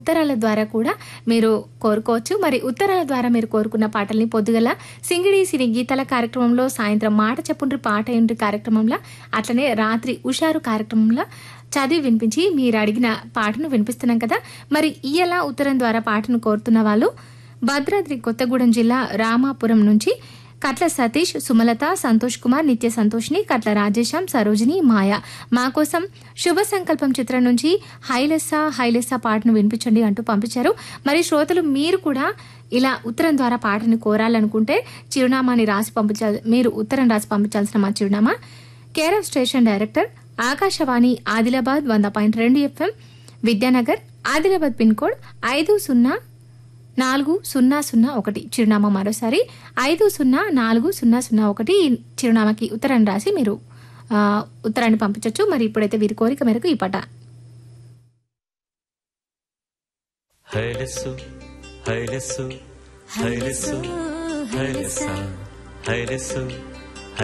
ఉత్తరాల ద్వారా కూడా మీరు కోరుకోవచ్చు మరి ఉత్తరాల ద్వారా మీరు కోరుకున్న పాటల్ని పొద్దుగల సింగిడి సిరి గీతాల కార్యక్రమంలో సాయంత్రం మాట చెప్పుండ్రి పాట ఏంటి కార్యక్రమంలో అట్లనే రాత్రి ఉషారు కార్యక్రమంలో చదివి వినిపించి మీరు అడిగిన పాటను వినిపిస్తున్నాం కదా మరి ఇయలా ఉత్తరం ద్వారా పాటను కోరుతున్న వాళ్ళు భద్రాద్రి కొత్తగూడెం జిల్లా రామాపురం నుంచి కట్ల సతీష్ సుమలత సంతోష్ కుమార్ నిత్య సంతోష్ని కట్ల రాజేశం సరోజిని మాయ మా కోసం శుభ సంకల్పం చిత్రం నుంచి హైలెస్సా హైలెస్సా పాటను వినిపించండి అంటూ పంపించారు మరి శ్రోతలు మీరు కూడా ఇలా ఉత్తరం ద్వారా పాటను కోరాలనుకుంటే చిరునామాని రాసి పంపించాలి మీరు ఉత్తరం రాసి పంపించాల్సిన మా చిరునామా care of station director Akashvani Adilabad వంద పాయింట్ రెండు FM Vidyanagar Adilabad pin code ఐదు సున్నా నాలుగు సున్నా సున్నా ఒకటి చిరునామా మరోసారి ఐదు సున్నా నాలుగు సున్నా సున్నా ఒకటి ఈ చిరునామాకి ఉత్తరాన్ని రాసి మీరు ఆ, ఉత్తరాన్ని పంపించవచ్చు మరి ఇప్పుడైతే వీరి కోరిక మేరకు ఈ పాట హైలెస్సు హైలెస్సు హైలెస్సు హైలెస్స హైలెస్సు